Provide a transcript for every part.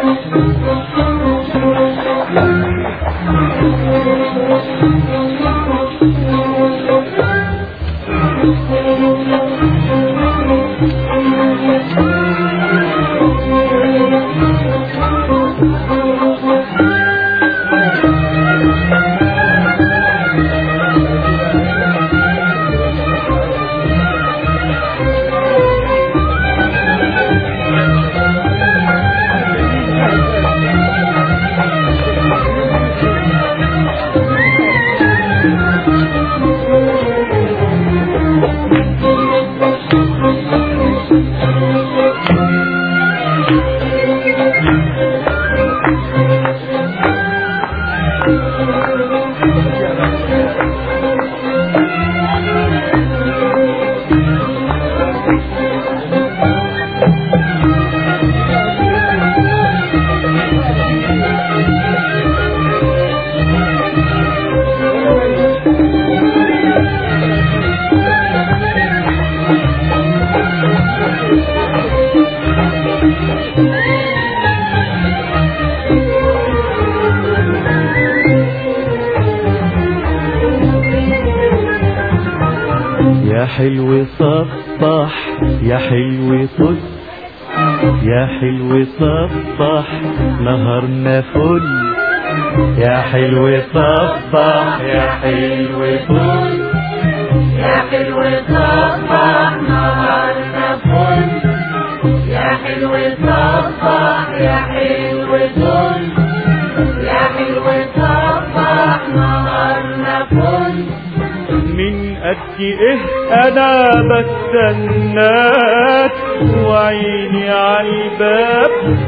يا حلو صبح يا حلو طل يا حلو صبح نهارنا فل يا حلو صبح يا حلو طل يا حلو صبح نهارنا فل يا حلو صبح يا حلو طل يا حلو صبح نهارنا فل من قد ايه انا بستناك وعيني عالباب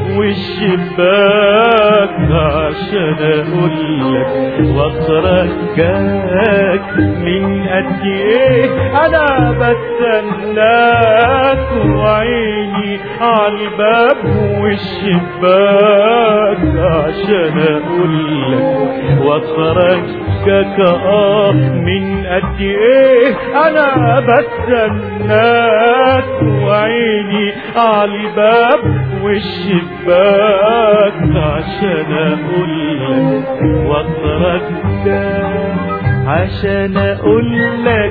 والشباك عشان اقولك واترجاك من قد ايه انا بستناك وعيني عالباب والشباك عشان اقولك واترجاك اه من قد ايه انا بستناك وعيني عالباب والشباك عشان اقولك واترجاك عشان اقولك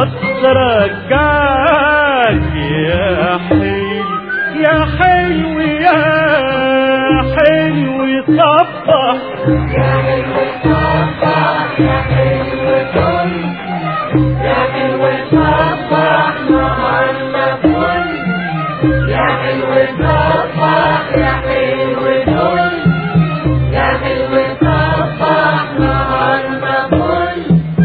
واترجاك يا حلو يا حلو يا حلو صبح يا حلو صبح يا حلو طل يا حلو صبح نهارنا فل يا حلو صبح يا حلو طل يا حلو صبح نهارنا فل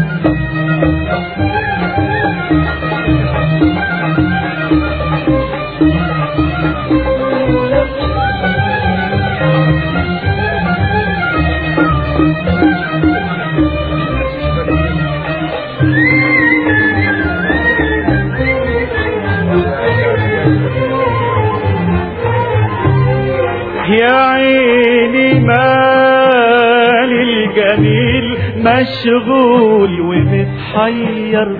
يا عيني مال الجميل مشغول ومتحير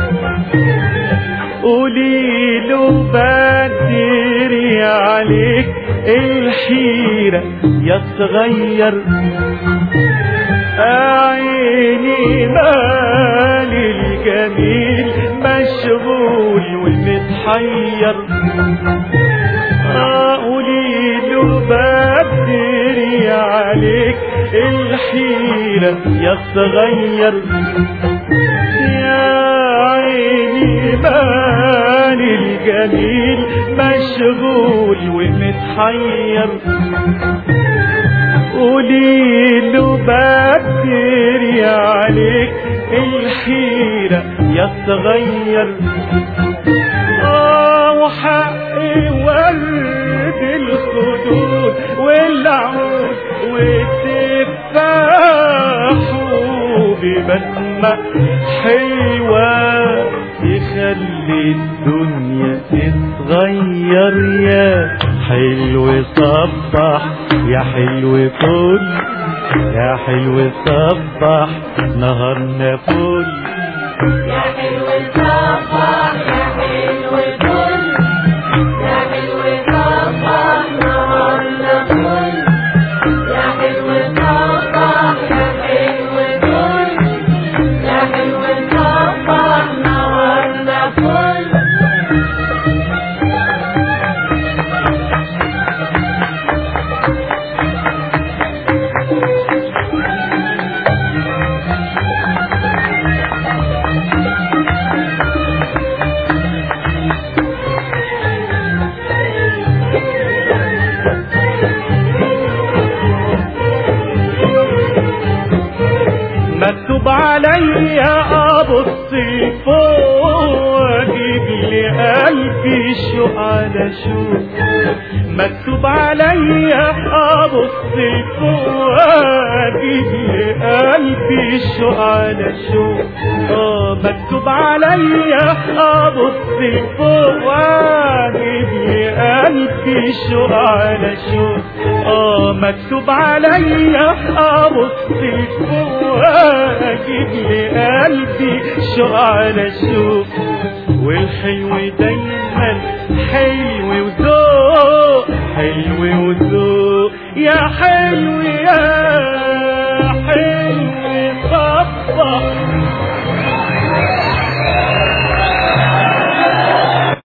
قولي له بدري عليك الحيرة يتغير عيني مال الجميل مشغول ومتحير قولي له بدري عليك الحيرة يتغير يا عيني مال الجميل مشغول ومتحير قولي له بدري عليك الحيرة يتغير آه وحق ورد الخدود والعود والتفاح ببسمة حلوة تخلي الدنيا تتغير يا حلو صبح يا حلو طل يا حلو صبح نهارنا فل يا حلو صبح يا حلو طل يا حلو صبح نهارنا فل على شوق مكتوب عليا ابص فوق اجيب لقلبي الشوق على شوق اه مكتوب عليا ابص فوق واجيب لقلبي الشوق على شوق اه مكتوب عليا ابص فوق اجيب لقلبي الشوق على شوق والحلو دايما حلو وذوق حلو وذوق يا حلو يا حلو صبح